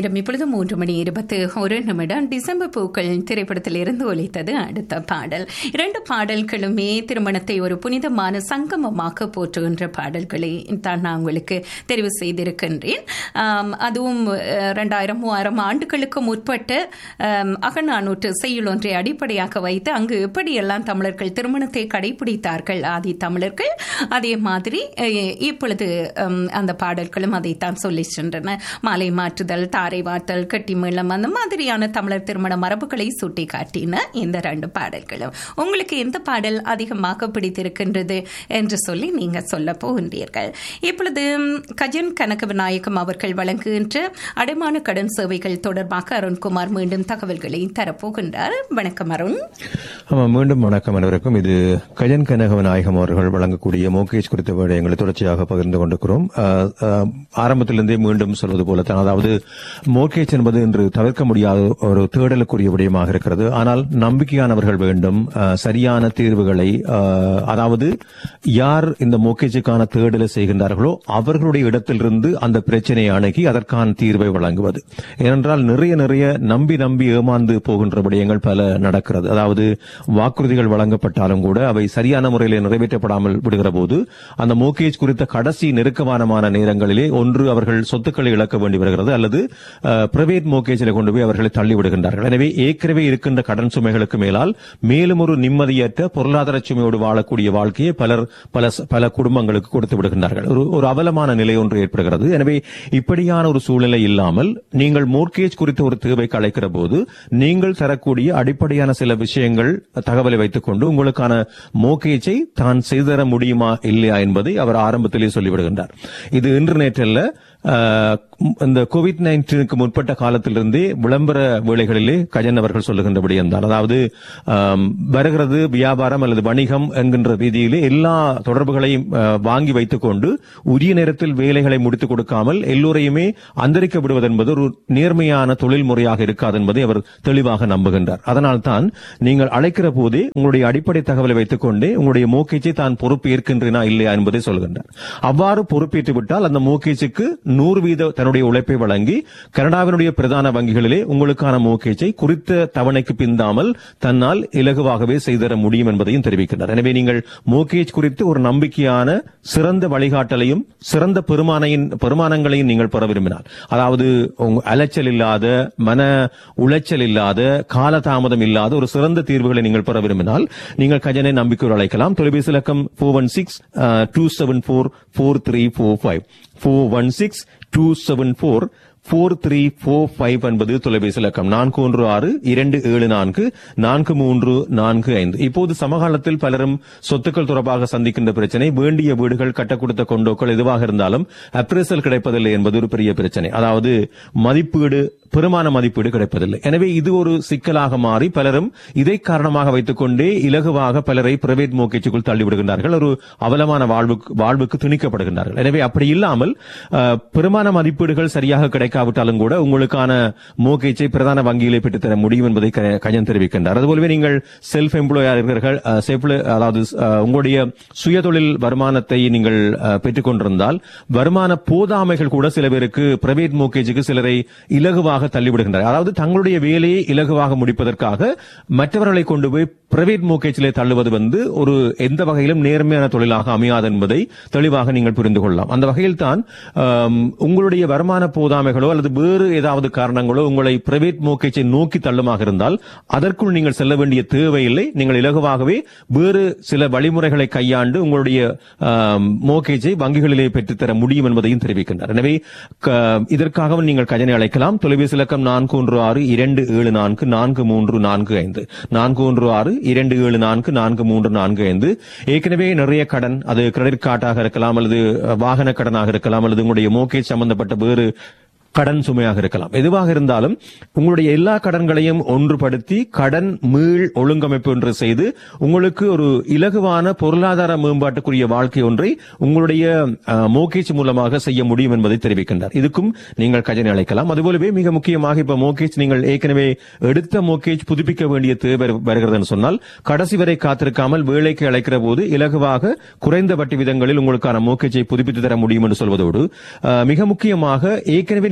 நேரம் இப்பொழுது மூன்று மணி இருபத்து ஒரு நிமிடம் டிசம்பர் பூக்கள் திரைப்படத்தில் இருந்து ஒலித்தது அடுத்த பாடல் இரண்டு பாடல்களுமே திருமணத்தை ஒரு புனிதமான சங்கமமாக போற்றுகின்ற பாடல்களை தான் நான் உங்களுக்கு தெரிவு செய்திருக்கின்றேன் ஆம், அதுவும் ரெண்டாயிரம் மூவாயிரம் ஆண்டுகளுக்கு முற்பட்ட ஆம், அகநானூற்று செய்யுள் ஒன்றை அடிப்படையாக வைத்து அங்கு எப்படியெல்லாம் தமிழர்கள் திருமணத்தை கடைபிடித்தார்கள் ஆதி தமிழர்கள் அதே மாதிரி அஹ், இப்பொழுது ஹம், அந்த பாடல்களும் அதைத்தான் சொல்லி சென்றன மாலை மாற்றுதல் தாரை வார்த்தல் கட்டி மேளம் அந்த மாதிரியான தமிழர் திருமண மரபுகளை சுட்டி காட்டின இந்த ரெண்டு பாடல்களும் உங்களுக்கு எந்த பாடல் அதிகமாக பிடித்திருக்கின்றது என்று சொல்லி நீங்க சொல்ல போகின்றீர்கள் இப்பொழுது ம், கஜன் கனக விநாயகம் அவர்கள் வழங்குகின்ற அடைமான கடன் சேவைகள் தொடர்பாக அருண்குமார் மீண்டும் தகவல்களை தரப்போகின்றார் வணக்கம் அருண் ஆமா மீண்டும் வணக்கம் அனைவருக்கும் இது கஜன் கனக விநாயகம் அவர்கள் வழங்கக்கூடிய மோகேஜ் குறித்த விடயங்களை தொடர்ச்சியாக பகிர்ந்து கொண்டிருக்கிறோம் ஆஹ், ஆஹ், ஆரம்பத்திலிருந்தே மீண்டும் சொல்வது போலத்தான் அதாவது மோர்கேஜ் என்பது இன்று தவிர்க்க முடியாத ஒரு தேடலுக்குரிய விடயமாக இருக்கிறது ஆனால் நம்பிக்கையானவர்கள் வேண்டும் ஆஹ், சரியான தீர்வுகளை ஆஹ், அதாவது யார் இந்த மோர்கேஜுக்கான தேடலை செய்கின்றார்களோ அவர்களுடைய இடத்திலிருந்து அந்த பிரச்சனையை அணுகி அதற்கான தீர்வை வழங்குவது ஏனென்றால் நிறைய நிறைய நம்பி நம்பி ஏமாந்து போகின்ற விடயங்கள் பல நடக்கிறது அதாவது வாக்குறுதிகள் வழங்கப்பட்டாலும் கூட அவை சரியான முறையில் நிறைவேற்றப்படாமல் விடுகிற போது அந்த மோகேஜ் குறித்த கடைசி நெருக்கமானமான நேரங்களிலே ஒன்று அவர்கள் சொத்துக்களை இழக்க வேண்டி வருகிறது அல்லது பிரைவேட் மோகேஜில் கொண்டு போய் அவர்களை தள்ளி விடுகின்றார்கள் எனவே ஏற்கனவே இருக்கின்ற கடன் சுமைகளுக்கு மேலால் மேலும் ஒரு நிம்மதியற்ற பொருளாதார சுமையோடு வாழக்கூடிய வாழ்க்கையை பலர் பல பல குடும்பங்களுக்கு கொடுத்து விடுகின்றார்கள் ஒரு ஒரு அவலமான நிலை ஒன்று ஏற்படுகிறது எனவே இப்படியான ஒரு சூழ்நிலை இல்லாமல் நீங்கள் மோர்கேஜ் குறித்த ஒரு தேவைக்கு அழைக்கிற போது நீங்கள் தரக்கூடிய அடிப்படையான சில விஷயங்கள் தகவலை வைத்துக் கொண்டு உங்களுக்கான மோகேஜை தான் செய்து தர முடியுமா இல்லையா என்பதை அவர் ஆரம்பத்திலே சொல்லிவிடுகின்றார் இது இன்று நேற்றல்ல ஆஹ், இந்த கோவிட் நைன்டீனுக்கு முற்பட்ட காலத்திலிருந்தே விளம்பர வேளைகளிலே கஜன் அவர்கள் சொல்லுகின்ற விடயம்தான் அதாவது ஆம், வருகிறது வியாபாரம் அல்லது வணிகம் என்கின்ற ரீதியிலே எல்லா தொடர்புகளையும் ஆஹ், வாங்கி வைத்துக் கொண்டு உரிய நேரத்தில் வேலைகளை முடித்துக் கொடுக்காமல் எல்லோரையுமே அந்தரிக்க விடுவது என்பது ஒரு நேர்மையான தொழில் முறையாக இருக்காது என்பதை அவர் தெளிவாக நம்புகின்றார் அதனால் தான் நீங்கள் அழைக்கிற போதே உங்களுடைய அடிப்படை தகவலை வைத்துக் கொண்டே உங்களுடைய மோக்கேஜை தான் பொறுப்பு ஏற்கின்றனா இல்லையா என்பதை சொல்கின்றார் அவ்வாறு பொறுப்பேற்று விட்டால் அந்த மோக்கேஜுக்கு நூறு வீத தன்னுடைய உழைப்பை வழங்கி கனடாவினுடைய பிரதான வங்கிகளிலே உங்களுக்கான மோக்கேஜை குறித்த தவணைக்கு பிந்தாமல் தன்னால் இலகுவாகவே செய்தர முடியும் என்பதையும் தெரிவிக்கின்றார் எனவே நீங்கள் மோக்கேஜ் குறித்து ஒரு நம்பிக்கையான சிறந்த வழிகாட்டலையும் சிறந்த பெருமானையின் பெருமானங்களையும் நீங்கள் பெற விரும்பினால் அதாவது உங்க அலைச்சல் இல்லாத மன உளைச்சல் இல்லாத காலதாமதம் இல்லாத ஒரு சிறந்த தீர்வுகளை நீங்கள் பெற விரும்பினால் நீங்கள் கஜனை நம்பிக்கையோடு அழைக்கலாம் தொலைபேசி இலக்கம் four one six two seven four four three four five four one six two seven four four three four five என்பது தொலைபேசி இலக்கம் நான்கு ஒன்று ஆறு இரண்டு ஏழு நான்கு நான்கு மூன்று நான்கு ஐந்து இப்போது சமகாலத்தில் பலரும் சொத்துக்கள் தொடர்பாக சந்திக்கின்ற பிரச்சனை வேண்டிய வீடுகள் கட்டக் கொடுத்த கொண்டோக்கள் எதுவாக இருந்தாலும் அப்ரேசல் கிடைப்பதில்லை என்பது ஒரு பெரிய பிரச்சனை அதாவது மதிப்பீடு பெருமான மதிப்பீடு கிடைப்பதில்லை எனவே இது ஒரு சிக்கலாக மாறி பலரும் இதை காரணமாக வைத்துக் கொண்டே இலகுவாக பலரை பிரைவேட் மோக்கேஜுக்குள் தள்ளிவிடுகின்றார்கள் ஒரு அவலமான வாழ்வுக்கு வாழ்வுக்கு திணிக்கப்படுகின்றார்கள் எனவே அப்படி இல்லாமல் அஹ், பெருமான மதிப்பீடுகள் சரியாக கிடைக்காவிட்டாலும் கூட உங்களுக்கான மோகேஜை பிரதான வங்கியிலே பெற்றுத்தர முடியும் என்பதை க- கஜன் தெரிவிக்கின்றார் அதுபோலவே நீங்கள் செல்ஃப் எம்ப்ளாயர் இருக்கிறீர்கள் அஹ், self- அதாவது அஹ், உங்களுடைய சுயதொழில் வருமானத்தை நீங்கள் அஹ், பெற்றுக் கொண்டிருந்தால் வருமான போதாமைகள் கூட சில பேருக்கு பிரைவேட் மோக்கேஜுக்கு சிலரை இலகுவாக தள்ளிவிடுகின்றனர் அதாவது தங்களுடைய வேலையை இலகுவாக முடிப்பதற்காக மற்றவர்களை கொண்டு போய் பிரைவேட் மோக்கேஜிலே தள்ளுவது வந்து ஒரு எந்த வகையிலும் நேர்மையான தொழிலாக அமையாது என்பதை தெளிவாக நீங்கள் புரிந்து கொள்ளலாம் அந்த வகையில் தான் ஆம், உங்களுடைய வருமான போதாமைகளோ அல்லது வேறு ஏதாவது காரணங்களோ உங்களை பிரைவேட் மோக்கேஜை நோக்கி தள்ளுமாக இருந்தால் அதற்குள் நீங்கள் செல்ல வேண்டிய தேவையில்லை நீங்கள் இலகுவாகவே வேறு சில வழிமுறைகளை கையாண்டு உங்களுடைய ஆம், மோக்கேஜை வங்கிகளிலே பெற்றுத்தர முடியும் என்பதையும் தெரிவிக்கின்றார் எனவே க- இதற்காகவும் நீங்கள் கஜனை அழைக்கலாம் தொலைபேசி இலக்கம் நான்கு ஒன்று ஆறு இரண்டு ஏழு நான்கு நான்கு மூன்று நான்கு ஐந்து நான்கு ஒன்று ஆறு இரண்டு ஏழு நான்கு நான்கு மூன்று நான்கு ஐந்து ஏற்கனவே நிறைய கடன் அது கிரெடிட் கார்டாக இருக்கலாம் அல்லது அஹ், வாகன கடனாக இருக்கலாம் அல்லது உங்களுடைய மோகேஜ் சம்பந்தப்பட்ட வேறு கடன் சுமையாக இருக்கலாம் எதுவாக இருந்தாலும் உங்களுடைய எல்லா கடன்களையும் ஒன்றுபடுத்தி கடன் மீள் ஒழுங்கமைப்பு ஒன்று செய்து உங்களுக்கு ஒரு இலகுவான பொருளாதார மேம்பாட்டுக்குரிய வாழ்க்கை ஒன்றை உங்களுடைய மோகேஜ் மூலமாக செய்ய முடியும் என்பதை தெரிவிக்கின்றார் இதுக்கும் நீங்கள் கஜனை அழைக்கலாம் அதுபோலவே மிக முக்கியமாக இப்ப மோகேஜ் நீங்கள் ஏற்கனவே எடுத்த மோகேஜ் புதுப்பிக்க வேண்டிய தேவை வருகிறதுன்னு சொன்னால் கடைசி வரை காத்திருக்காமல் வேலைக்கு அழைக்கிற போது இலகுவாக குறைந்த வட்டி விதங்களில் உங்களுக்கான மோகேஜை புதுப்பித்து தர முடியும் என்று சொல்வதோடு அஹ், மிக முக்கியமாக ஏற்கனவே நீங்கள்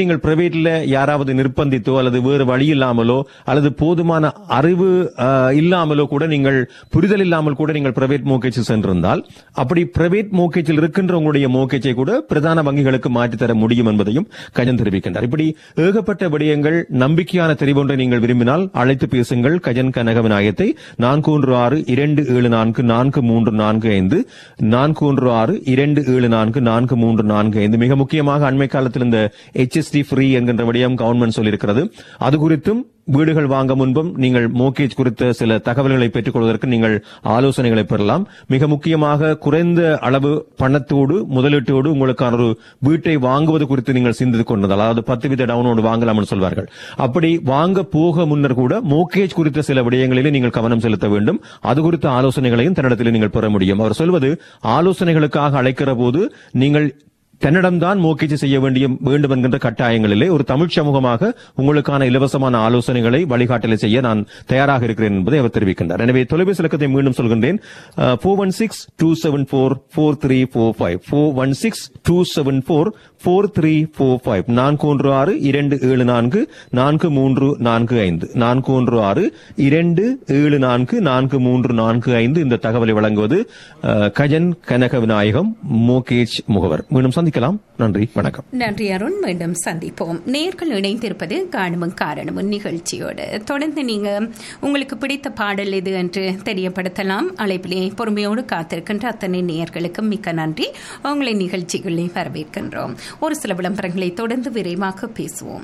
நீங்கள் பிரைவேட்ல யாராவது நிர்பந்தித்தோ அல்லது வேறு வழி இல்லாமலோ அல்லது போதுமான அறிவு அஹ், இல்லாமலோ கூட நீங்கள் புரிதல் இல்லாமல் கூட நீங்கள் பிரைவேட் மோகேஜ் சென்றிருந்தால் அப்படி பிரைவேட் மோகேஜில் இருக்கின்ற உங்களுடைய மோகேஜை கூட பிரதான வங்கிகளுக்கு மாற்றித் தர முடியும் என்பதையும் கஜன் தெரிவிக்கின்றார் இப்படி ஏகப்பட்ட விடயங்கள் நம்பிக்கையான தெரிவொன்றை நீங்கள் விரும்பினால் அழைத்து பேசுங்கள் கஜன் கனக விநாயகத்தை நான்கு ஒன்று ஆறு இரண்டு ஏழு நான்கு நான்கு மூன்று நான்கு ஐந்து நான்கு ஒன்று ஆறு இரண்டு ஏழு நான்கு நான்கு மூன்று நான்கு ஐந்து மிக முக்கியமாக அண்மை காலத்தில் இந்த HST ஃப்ரீ என்கின்ற விடயம் கவர்மெண்ட் சொல்லியிருக்கிறது அது குறித்தும் வீடுகள் வாங்க முன்பும் நீங்கள் மோகேஜ் குறித்த சில தகவல்களை பெற்றுக் கொள்வதற்கு நீங்கள் ஆலோசனைகளை பெறலாம் மிக முக்கியமாக குறைந்த அளவு பணத்தோடு முதலீட்டோடு உங்களுக்கான ஒரு வீட்டை வாங்குவது குறித்து நீங்கள் சிந்தித்துக் கொண்டிருந்தால் அதாவது பத்து வித டவுனோடு வாங்கலாம் என்று சொல்வார்கள் அப்படி வாங்க போக முன்னர் கூட மோகேஜ் குறித்த சில விடயங்களிலே நீங்கள் கவனம் செலுத்த வேண்டும் அது குறித்த ஆலோசனைகளையும் தன்னிடத்தில் நீங்கள் பெற முடியும் அவர் சொல்வது ஆலோசனைகளுக்காக அழைக்கிற போது நீங்கள் தன்னிடம்தான் மோக்கேஜ் செய்ய வேண்டிய வேண்டும் என்கின்ற கட்டாயங்களிலே ஒரு தமிழ் சமூகமாக உங்களுக்கான இலவசமான ஆலோசனைகளை வழிகாட்டலை செய்ய நான் தயாராக இருக்கிறேன் என்பதை அவர் தெரிவிக்கின்றார் எனவே தொலைபேசி இலக்கத்தை மீண்டும் சொல்கின்றேன் four one six two seven four four three four five four one six two seven four four three four five நான்கு ஒன்று ஆறு இரண்டு ஏழு நான்கு நான்கு மூன்று நான்கு ஐந்து நான்கு ஒன்று ஆறு இரண்டு ஏழு நான்கு நான்கு மூன்று நான்கு ஐந்து இந்த தகவலை வழங்குவது அஹ், கஜன் கனக விநாயகம் மோகேஜ் முகவர் மீண்டும் சந்திக்கலாம் நன்றி வணக்கம் நன்றி அருண் மீண்டும் சந்திப்போம் நேர்கள் இணைந்திருப்பது காரணமும் காரணமும் நிகழ்ச்சியோடு தொடர்ந்து நீங்க உங்களுக்கு பிடித்த பாடல் எது என்று தெரியப்படுத்தலாம் அழைப்பிலே பொறுமையோடு காத்திருக்கின்ற அத்தனை நேயர்களுக்கும் மிக்க நன்றி உங்களை நிகழ்ச்சிகளில் வரவேற்கின்றோம் ஒரு சில விளம்பரங்களை தொடர்ந்து விரைவாக பேசுவோம்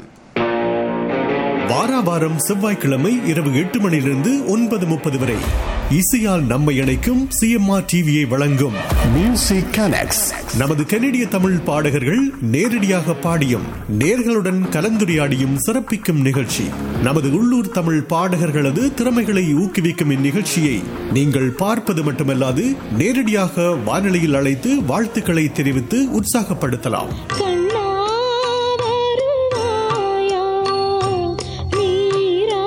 வாரா வாரம் செவ்வாய்க்கிழமை இரவு எட்டு மணியிலிருந்து ஒன்பது முப்பது வரை இசையால் நம்மை இணைக்கும் சிஎம்ஆர் டிவியை வழங்கும் Music Connects. நமது கனடிய தமிழ் பாடகர்கள் நேரடியாக பாடியும் நேர்களுடன் கலந்துரையாடியும் சிறப்பிக்கும் நிகழ்ச்சி நமது உள்ளூர் தமிழ் பாடகர்களது திறமைகளை ஊக்குவிக்கும் இந்நிகழ்ச்சியை நீங்கள் பார்ப்பது மட்டுமல்லாது நேரடியாக வானொலியில் அழைத்து வாழ்த்துக்களை தெரிவித்து உற்சாகப்படுத்தலாம் கண்ணா வருவாயா நீரா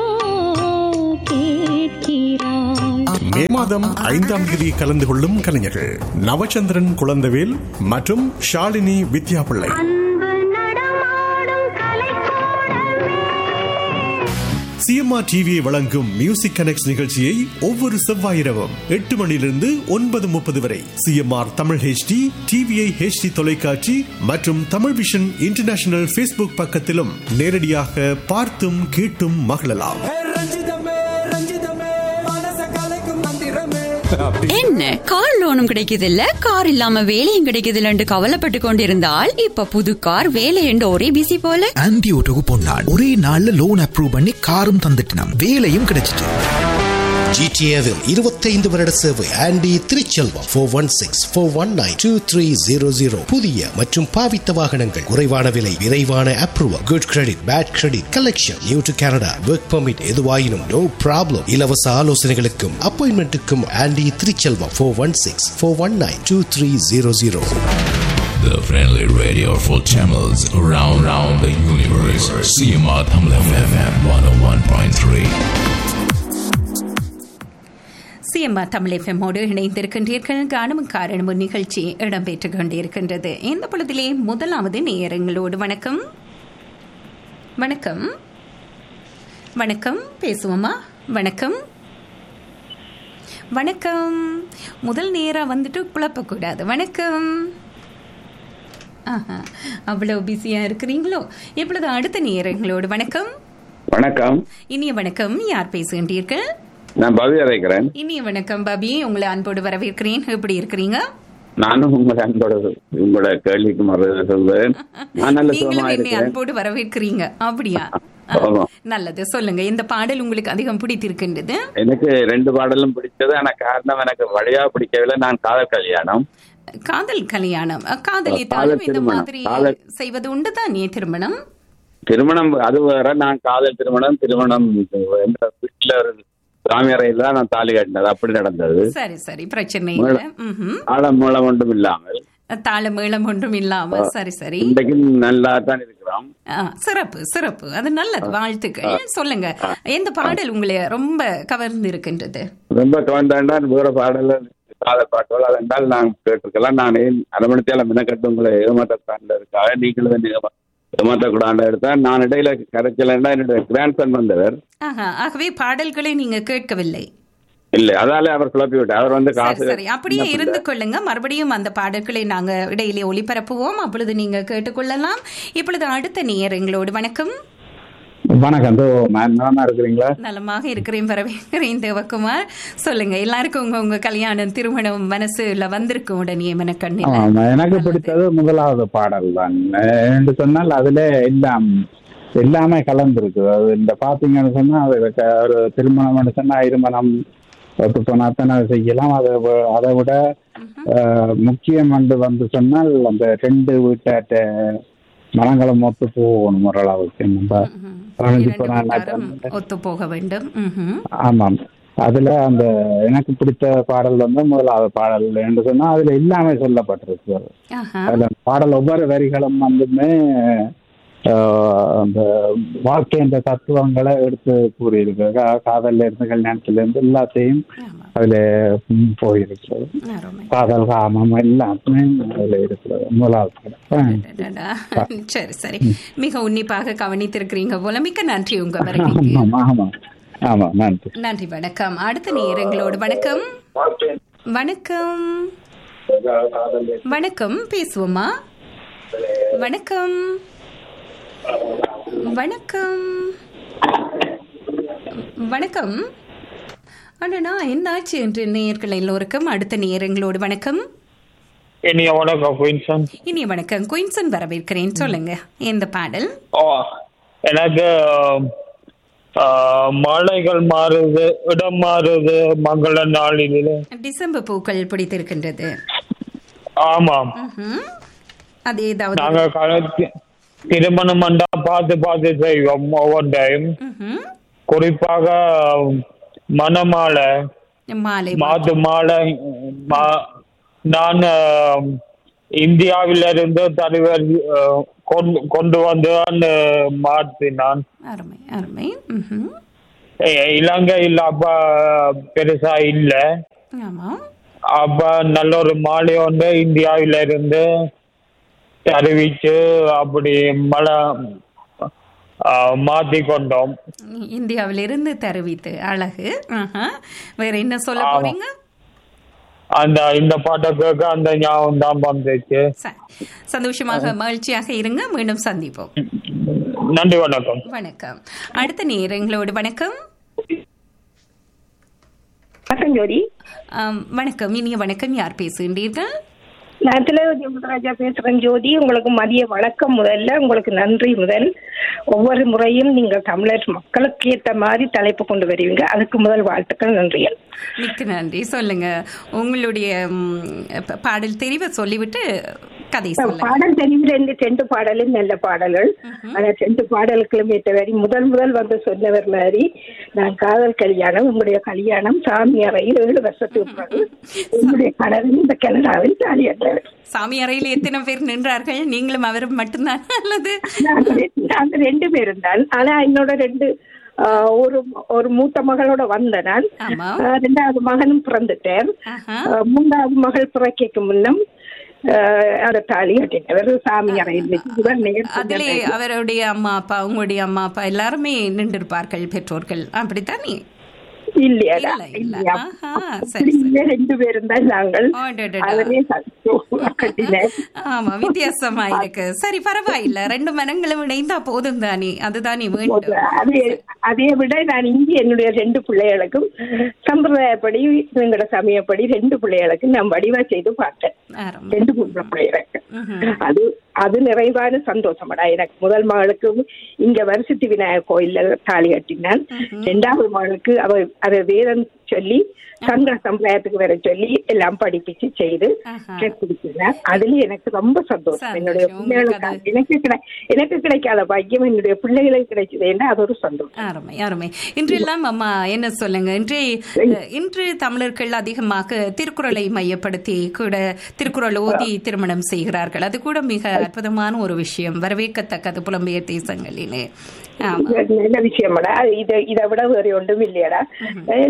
கேட்கிறாய் மே மாதம் ஐந்தாம் தேதி கலந்து கொள்ளும் கலைஞர்கள் நவச்சந்திரன் குழந்தவேல் மற்றும் ஷாலினி வித்யாபிள்ளை அன்பு நடமாடும் கலைக்கூடமே சிஎம்ஆர் டிவியை வழங்கும் மியூசிக் கனெக்ட் நிகழ்ச்சியை ஒவ்வொரு செவ்வாய் இரவும் எட்டு மணியிலிருந்து ஒன்பது முப்பது வரை CMR Tamil HD TVI HD தொலைக்காட்சி மற்றும் தமிழ் விஷன் இன்டர்நேஷனல் ஃபேஸ்புக் பக்கத்திலும் நேரடியாக பார்த்தும் கேட்டும் மகிழலாம் ரஞ்சிதமே ரஞ்சிதமே மனச கலைக்கும் மந்திரமே என்ன கார் லோனும் கிடைக்குதில்ல கார் இல்லாம வேலையும் கிடைக்குதில்லன்னு கவலைப்பட்டு கொண்டிருந்தால் இப்ப புது கார் வேலை என்று ஒரே பிசி போல ஆன்டி ஓட்டோக்கு பொன்னாள் ஒரே நாள்ல லோன் அப்ரூவ் பண்ணி காரும் தந்துட்டினான் வேலையும் கிடைச்சிட்டு ஜிடிஏவில் இருபத்தைந்து வருட சேவை Andy Thiruchelvam four one six four one nine two three zero zero புதிய மற்றும் பாவித்த வாகனங்கள் குறைவான விலை விரைவான approval good credit bad credit collection new to Canada work permit எதுவாயினும் நோ ப்ராப்ளம் இலவச ஆலோசனைகளுக்கும் அப்பாயின்மெண்ட்டுக்கும் Andy Thiruchelvam four one six four one nine two three zero zero The friendly radio for channels around, around the universe. CMR Tamil FM 101.3. CMR Tamil எஃப்எம்மோடு இணைந்திருக்கின்றீர்கள் காரணமும் காரணமும் நிகழ்ச்சி இடம்பெற்றுக் கொண்டிருக்கின்றது இந்த பொழுதிலே முதலாவது நேயரங்களோடு வணக்கம் வணக்கம் வணக்கம் பேசுவோமா வணக்கம் வணக்கம் முதல் நேரா வந்துட்டு குழப்பக்கூடாது வணக்கம் ஆஹா அவ்வளவு பிஸியா இருக்கிறீங்களோ இப்பொழுது அடுத்த நேரங்களோடு வணக்கம் வணக்கம் இனிய வணக்கம் யார் பேசுகின்றீர்கள் நான் பவி அழைக்கிறேன் இனிய வணக்கம் பாபி உங்களை அன்போடு வரவேற்கிறேன் எப்படி இருக்கிறீங்க நானும் உங்களை அன்போட உங்களோட கேள்விக்கு மறுபடியும் சொல்றேன் நான் நல்ல சுகமா நீங்களும் என்னை இருக்கிறேன் அன்போடு வரவேற்கிறீங்க அப்படியா ஆமா. நல்லது சொல்லுங்க இந்த பாடல் உங்களுக்கு அதிகம் பிடித்திருக்கின்றது எனக்கு ரெண்டு பாடலும் பிடிச்சது ஆனா காரணம் எனக்கு வழியா பிடிக்கவில்லை நான் காதல் கல்யாணம் காதல் கல்யாணம் அஹ், காதலித்தாலும் காதல் இந்த திருமணம். மாதிரி காதல். செய்வது உண்டுதானே திருமணம் திருமணம் அது வேற நான் காதல் திருமணம் திருமணம் எங்க வீட்டுல ஒரு சாமியறையில் தான் நான் தாலி கட்டினது அப்படி நடந்தது சரி சரி பிரச்சனை இல்லை மேடம். ம்ஹும். ஆழம் மூலம் ஒன்றும் இல்லாமல் தாள மேளம் ஒன்றும் இல்லாம சரி சரி இன்றைக்கு நல்லா தான் இருக்கிறோம் ஆ, சிறப்பு சிறப்பு அது நல்லது வாழ்த்துக்கள் சொல்லுங்க எந்த பாடல் உங்களை ரொம்ப கவர்ந்து இருக்கின்றது ரொம்ப கவர்ந்தாண்டா வேற பாடல காதல் பாட்டுகள் அதென்றால் நான் கேட்டிருக்கலாம் நான் ஏன் அரை மணி தேவை மினக்கட்டு உங்களை ஏமாற்றத்தாண்டில் இருக்காக நீங்களும் தான் ஏமா- ஏமாத்தக்கூடாண்ட எடுத்தா நான் இடையில கரைச்சலண்டா என்னுடைய கிராண்ட்சன் வந்தவர் ஆஹா ஆகவே பாடல்களை நீங்க கேட்கவில்லை இல்ல அதால அவர் குழப்பி விட்டார் அவர் வந்து சரி காசு சரி அப்படியே இருந்து கொள்ளுங்க மறுபடியும் அந்த பாடல்களை நாங்க இடையிலே ஒளிபரப்புவோம் அப்பொழுது நீங்க கேட்டுக்கொள்ளலாம் இப்பொழுது அடுத்த நேயர் எங்களோடு வணக்கம் வணக்கம் தோ மேம் நலமா இருக்கிறீங்களா நலமாக இருக்கிறேன் வரவேற்கிறேன் தேவகுமார் சொல்லுங்க எல்லாருக்கும் உங்க உங்க கல்யாணம் திருமணம் மனசுல வந்திருக்கும் உடனே மனக்கண்ணில் ஆமா எனக்கு பிடித்தது முதலாவது பாடல் தான் என்று சொன்னால் அதுல எல்லாம் எல்லாமே கலந்துருக்கு அது இந்த பாத்தீங்கன்னு சொன்னா அது க- ஒரு திருமணம்னு சொன்னா இருமணம் ஒத்து போனா அத்தனை செய்யலாம் அதை வி- அதை விட அஹ், முக்கியம் என்று வந்து சொன்னால் அந்த ரெண்டு வீட்டாட்ட மனங்களும் ஒத்து போகணும் ஓரளவுக்கு நம்ம பதினஞ்சு கூட்டாரும் பதினாறு ஒத்து போக வேண்டும் ம்ஹும். ஆமாம் அதுல அந்த எனக்கு பிடித்த பாடல் வந்து முதலாவது பாடல் என்று சொன்னா அதுல எல்லாமே சொல்லப்பட்டிருக்கு ஆஹா. அதுல பாடல் ஒவ்வொரு வரிகளும் வந்துமே ஆஹ், அந்த வாழ்க்கை என்ற தத்துவங்களை எடுத்து கூறியிருக்கு கா- காதல்ல இருந்து கல்யாணத்துல இருந்து எல்லாத்தையும் அதுல ம், போயிருக்கிறது அருமை. காதல் காமம் எல்லாமே அதுல இருக்கிறது முதலாவது பாடல் அடடா. சரி சரி மிக உன்னிப்பாக கவனித்திருக்கிறீங்க போல மிக்க நன்றி உங்க வருகைக்கு ஆமா ஆமா ஆமா நன்றி நன்றி வணக்கம் அடுத்த நேரங்களோடு வணக்கம் வணக்கம் வணக்கம் பேசுவோமா வணக்கம் வணக்கம் வணக்கம் அண்ணா என்னாச்சு என்று நேயர்கள் எல்லோருக்கும் அடுத்த நேரங்களோடு வணக்கம் இனிய வணக்கம் குயின்சன் இனிய வணக்கம் குயின்சன் வரவேற்கிறேன் சொல்லுங்க எந்த பாடல் ஓ எனக்கு ஆஹ், மாலைகள் மாறுது இடம் மாறுது மங்கள நாளிலே டிசம்பர் பூக்கள் பிடித்திருக்கின்றது ஆமாம் ம்ஹும். அது ஏதாவது நாங்க கலந்து திருமணம் வந்தா பார்த்து பார்த்து செய்வோம் ஒவ்வொரு டைம் ம்ஹும். குறிப்பாக மணமாலை மாலை மாத்து மாலை மா- நான் ஆஹ், இந்தியாவிலிருந்து தலைவர் ஆஹ், கொண்டு கொண்டு வந்து மாற்றினான் அருமை அருமை ம்ஹும். இ- இலங்கையில் அப்ப பெருசா இல்ல ஆமா அப்ப நல்ல ஒரு மாலை ஒன்று இந்தியாவில இருந்து தெரிவிச்சு அப்படி மழை மாத்தி கொண்டோம் இந்தியாவிலிருந்து தெரிவித்து அழகு ஆஹா. வேற என்ன சொல்ல ஆமா. போறீங்க அந்த இந்த பாட்டை கேட்க அந்த ஞாபகம் தான் வந்துச்சு சந்தோஷமாக மகிழ்ச்சியாக இருங்க மீண்டும் சந்திப்போம் நன்றி வணக்கம் வணக்கம் அடுத்த நேரங்களோடு வணக்கம் வணக்கம் ஜோதி ஆம், வணக்கம் இனிய வணக்கம் யார் பேசுகின்றீர்கள் நான் திலகவதி முத்துராஜா பேசுறேன் ஜோதி உங்களுக்கு மதிய வணக்கம் முதல்ல உங்களுக்கு நன்றி முதல் ஒவ்வொரு முறையும் நீங்கள் தமிழர் மக்களுக்கு ஏற்ற மாதிரி தலைப்பு கொண்டு வருவீங்க அதுக்கு முதல் வாழ்த்துக்கள் நன்றிகள் மிக்க நன்றி சொல்லுங்க உங்களுடைய ம், ப- பாடல் தெரிவை சொல்லிவிட்டு கதை சொல்லுங்க பாடல் தெரிவு ரெண்டு ரெண்டு பாடலும் நல்ல பாடல்கள் ஆனா ரெண்டு பாடலுக்களும் ஏற்ற மாதிரி முதல் முதல் வந்து சொன்னவர் மாதிரி நான் காதல் கல்யாணம் உங்களுடைய கல்யாணம் சாமி அறையில் ஏழு வருஷத்துக்கு பிறகு உங்களுடைய கணவன் இந்த கனடாவில் தாலி கட்டவர் சாமி அறையில் எத்தனை பேர் நின்றார்கள் நீங்களும் அவரும் மட்டும்தான் அல்லது நாங்க ரெ- நாங்க ரெண்டு பேரும் தான் ஆனா என்னோட ரெண்டு ஆஹ், ஒரு ஒரு மூத்த மகளோட வந்த நான் ஆமா. ஆஹ், ரெண்டாவது மகனும் பிறந்துட்டார் ஆஹா. ஆஹ், மூன்றாவது மகள் பிறக்கைக்கு முன்னம் ஆஹ், அந்த தாலி கட்டினவர் சாமி அறையில் வச்சு இவர் நேர் அதிலே அவருடைய அம்மா அப்பா உங்களுடைய அம்மா அப்பா எல்லாருமே நின்றிருப்பார்கள் பெற்றோர்கள் அப்படித்தானே இல்லையாடா இல்ல, இல்ல. இல்லையா ஆஹா, அப்படி இல்லை ரெண்டு பேரும் தான் நாங்கள் அடடடா. அவரே சந்தோஷமா கட்டினார் ஆமா வித்தியாசமா இருக்கு சரி பரவாயில்ல ரெண்டு மனங்களும் இணைந்தா போதும் தானே அதுதானே வேண்டும் அதே அதே விட நான் இங்கே என்னுடைய ரெண்டு பிள்ளைகளுக்கும் சம்பிரதாயப்படி எங்களோட சமயப்படி ரெண்டு பிள்ளைகளுக்கும் நான் வடிவா செய்து பார்த்தேன் ஆரம்பம். ரெண்டு பொம்பளை பிள்ளைகளுக்கு ம்ஹும். அது அது நிறைவான சந்தோஷமடா எனக்கு முதல் மகளுக்கு இங்க வருஷத்து விநாயகர் கோயில்ல தாலி கட்டினான் ரெண்டாவது மகளுக்கு அவ அதை வேதம் சொல்லி சங்கர சம்பிரதாயத்துக்கு வர சொல்லி எல்லாம் படிப்பிச்சு செய்து கொடுத்தினார் அதுல எனக்கு ரொம்ப சந்தோஷம் என்னுடைய பிள்ளைகளுக்கு எனக்கு கிடை- எனக்கு கிடைக்காத பாக்கியம் என்னுடைய பிள்ளைகளுக்கு கிடைச்சது என்ன அது ஒரு சந்தோஷம் அருமை அருமை இன்றெல்லாம் அம்மா என்ன சொல்லுங்க இன்றே இன்று தமிழர்கள் அதிகமாக திருக்குறளை மையப்படுத்தி கூட திருக்குறள் ஓதி திருமணம் செய்கிறார்கள் அது கூட மிக அற்புதமான ஒரு விஷயம் வரவேற்கத்தக்கது புலம்பெயர் தேசங்களிலே ஆமா இது நல்ல விஷயமாடா இதை இதை விட வேற ஒன்றும் இல்லையாடா எங்களோட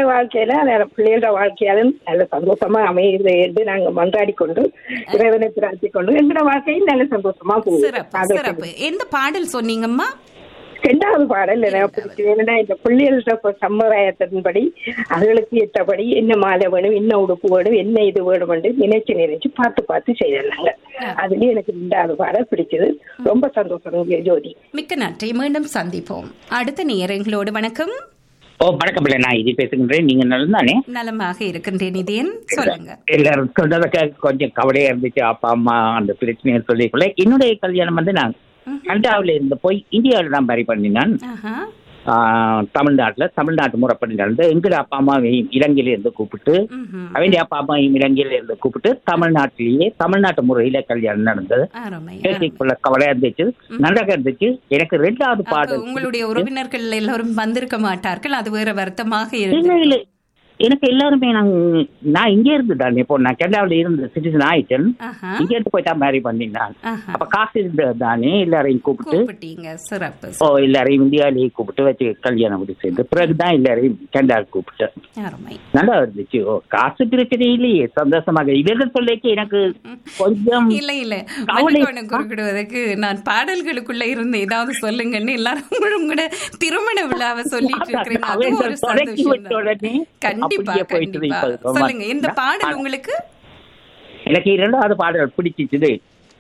வாழ்க்கையில அந்த பிள்ளைகளோட வாழ்க்கையாலும் நல்ல சந்தோஷமா அமையுது என்று நாங்க மன்றாடி கொண்டு இறைவனை பிரார்த்தி கொண்டு எங்களோட வாழ்க்கையும் நல்ல சந்தோஷமா போகுது சிறப்பு அது சிறப்பு எந்த பாடல் சொன்னீங்கம்மா ரெண்டாவது பாடல் எனக்கு பிடிச்சது என்னன்னா இந்த பிள்ளைகளோட சம்பிரதாயத்தின்படி அதுகளுக்கு ஏற்றபடி என்ன மாலை வேணும் என்ன உடுப்பு வேணும் என்ன இது வேணும் என்று நினைச்சு நினைச்சு பார்த்து பார்த்து செய்திருந்தாங்க அதுலயே எனக்கு ரெண்டாவது பாடல் பிடிச்சது ரொம்ப சந்தோஷம் ஜோதி மிக்க நன்றி மீண்டும் சந்திப்போம் அடுத்த நேரங்களோடு வணக்கம் ஓ வணக்கம் பிள்ளை நான் இது பேசுகின்றேன் நீங்க நலந்தானே நலமாக இருக்கின்றேன் இதேன் சொல்லுங்க எல்லாரும் சொன்னதுக்கு கொஞ்சம் கவலையா இருந்துச்சு அப்பா அம்மா அந்த பிரச்சனையை சொல்லிக்கொள்ள என்னுடைய கல்யாணம் வந்து நான் கனடாவில் இருந்து போய் இந்தியாவில் தான் மேரி பண்ணினான் ஆஹா. ஆஹ், தமிழ்நாட்டுல தமிழ்நாட்டு முறைப்படி நடந்து எங்கட அப்பா அம்மாவையும் இலங்கையில இருந்து கூப்பிட்டு அவங்க அப்பா அம்மாவையும் இலங்கையில இருந்து கூப்பிட்டு தமிழ்நாட்டிலேயே தமிழ்நாட்டு முறையில கல்யாணம் நடந்தது அருமை கேட்கக்குள்ள கவலையா இருந்துச்சு நன்றாக இருந்துச்சு எனக்கு ரெண்டாவது பாடல் உங்களுடைய உறவினர்கள் எல்லாரும் வந்திருக்க மாட்டார்கள் அது வேற வருத்தமாக இல்ல இருக்கு இல்ல எனக்கு எல்லாருமே நான் நான் இங்கே இருந்து தான் இப்போ நான் கனடாவில் இருந்து சிட்டிசன் ஆயிட்டேன் ஆஹா. இங்க இருந்து போய் தான் மேரி பண்ணினான் ஆஹா. அப்ப காசு இருந்தது தானே எல்லாரையும் கூப்பிட்டு கூப்பிட்டீங்க சிறப்பு ஓ எல்லாரையும் இந்தியாவிலேயே கூப்பிட்டு வச்சு கல்யாணம் முடிச்சு சேர்ந்து பிறகுதான் எல்லாரையும் கனடாவுக்கு கூப்பிட்டேன் அருமை நல்லா இருந்துச்சு ஓ காசு பிரச்சனை இல்லையே சந்தோஷமாக இவர்கள் சொல்லிக்கு எனக்கு கொஞ்சம் இல்ல இல்ல கவலை மன்னிக்கணும் குறுக்கிடுவதற்கு நான் பாடல்களுக்குள்ள இருந்து ஏதாவது சொல்லுங்கன்னு எல்லாரும் உங்களோட திருமண விழாவை சொல்லிட்டு இருக்கிறீங்க அது ஒரு அவர்கள் தொடக்கி சந்தோஷம் விட்ட உடனே கண்டிப்பா அப்படியே போயிட்டு கண்டிப்பா இப்ப சொல்லுங்க இந்த நான் பாடல் உங்களுக்கு எனக்கு இரண்டாவது பாடல் பிடிச்சிச்சுது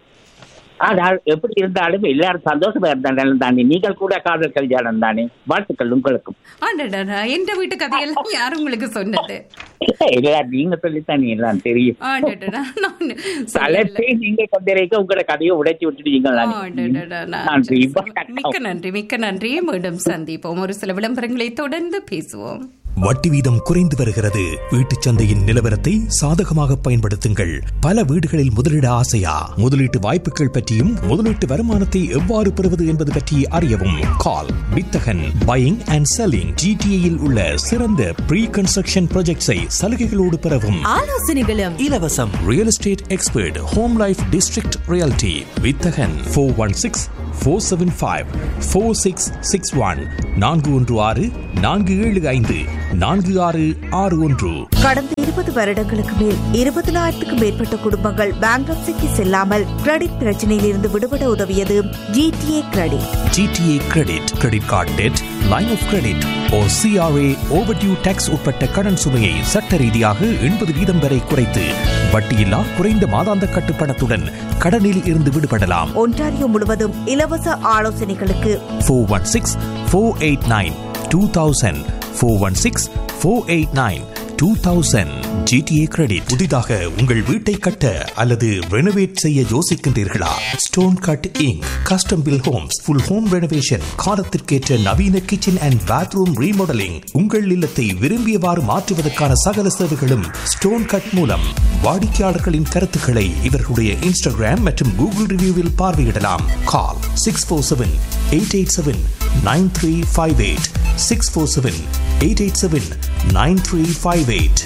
ஆனால் எப்படி இருந்தாலும் எல்லாரும் சந்தோஷமா இருந்தாலும் தானே நீங்கள் கூட காதல் கல்யாணம் தானே வாழ்த்துக்கள் உங்களுக்கும் ஆண்டடா எந்த வீட்டு கதையெல்லாம் யார் உங்களுக்கு சொன்னது எல்லாரும் நீங்க சொல்லித்தானே எல்லாம் தெரியும் ஆண்டடா நான் தலைப்பே நீங்க கொண்டிருக்க உங்களோட கதையை உடைச்சு விட்டுட்டீங்க ஆண்டடடா, நான் நன்றி மிக்க நன்றி மிக்க நன்றி மீண்டும் சந்திப்போம் ஒரு சில விளம்பரங்களை தொடர்ந்து பேசுவோம் வட்டி வீதம் குறைந்து வருகிறது வீட்டுச் சந்தையின் நிலவரத்தை சாதகமாக பயன்படுத்துங்கள் பல வீடுகளில் முதலீட ஆசையா முதலீட்டு வாய்ப்புகள் பற்றியும் முதலீட்டு வருமானத்தை எவ்வாறு பெறுவது என்பது பற்றி அறியவும் கால் வித்தகன் பையிங் அண்ட் செல்லிங் ஜிடிஏயில் உள்ள சிறந்த ப்ரீ கன்ஸ்ட்ரக்ஷன் ப்ராஜெக்ட்ஸை சலுகைகளோடு பெறவும் ஆலோசனைகளும் இலவசம் real estate expert home life district realty Vithagan four one six four seven five four six six one நான்கு ஒன்று ஆறு நான்கு ஏழு ஐந்து நான்கு ஆறு ஆறு ஒன்று கடந்த இருபது வருடங்களுக்கு மேல் இருபதினாயிரத்துக்கும் மேற்பட்ட குடும்பங்கள் பேங்க்ரப்சிக்கு செல்லாமல் கிரெடிட் பிரச்சனையில் இருந்து விடுபட உதவியது GTA credit GTA credit credit card debt line of credit or CRA overdue tax உட்பட்ட கடன் சுமையை சட்ட ரீதியாக எண்பது வீதம் வரை குறைத்து வட்டியில்லா குறைந்த மாதாந்த கட்டுப்பணத்துடன் கடனில் இருந்து விடுபடலாம் ஒன்டாரியோ முழுவதும் இலவச ஆலோசனைகளுக்கு four one six four eight nine two thousand four one six four eight nine two thousand GTA credit புதிதாக உங்கள் வீட்டை கட்ட அல்லது ரெனோவேட் செய்ய யோசிக்கின்றீர்களா stone cut inc custom build homes full home renovation காலத்திற்கேற்ற நவீன கிச்சன் அண்ட் பாத்ரூம் ரீமாடலிங் உங்கள் இல்லத்தை விரும்பியவாறு மாற்றுவதற்கான சகல சேவைகளும் ஸ்டோன் கட் மூலம் வாடிக்கையாளர்களின் கருத்துக்களை இவர்களுடைய இன்ஸ்டாகிராம் மற்றும் கூகுள் ரிவ்யூவில் பார்வையிடலாம் call six four seven eight eight seven nine three five eight six four seven eight eight seven nine three five eight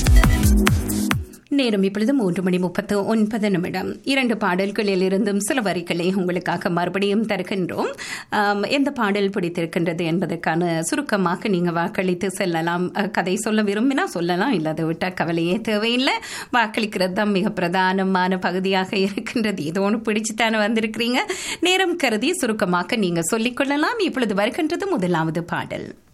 நேரம் இப்பொழுது மூன்று மணி முப்பத்து ஒன்பது நிமிடம் இரண்டு பாடல்களில் இருந்தும் சில வரிகளை உங்களுக்காக மறுபடியும் தருகின்றோம் ஆம், எந்த பாடல் பிடித்திருக்கின்றது என்பதற்கான சுருக்கமாக நீங்க வாக்களித்து செல்லலாம் அஹ், கதை சொல்ல விரும்பினா சொல்லலாம் இல்லாத விட்டா கவலையே தேவையில்லை வாக்களிக்கிறது தான் மிக பிரதானமான பகுதியாக இருக்கின்றது ஏதோ ஒன்று பிடிச்சுத்தானே வந்திருக்கிறீங்க நேரம் கருதி சுருக்கமாக நீங்க சொல்லிக் கொள்ளலாம் இப்பொழுது வருகின்றது முதலாவது பாடல்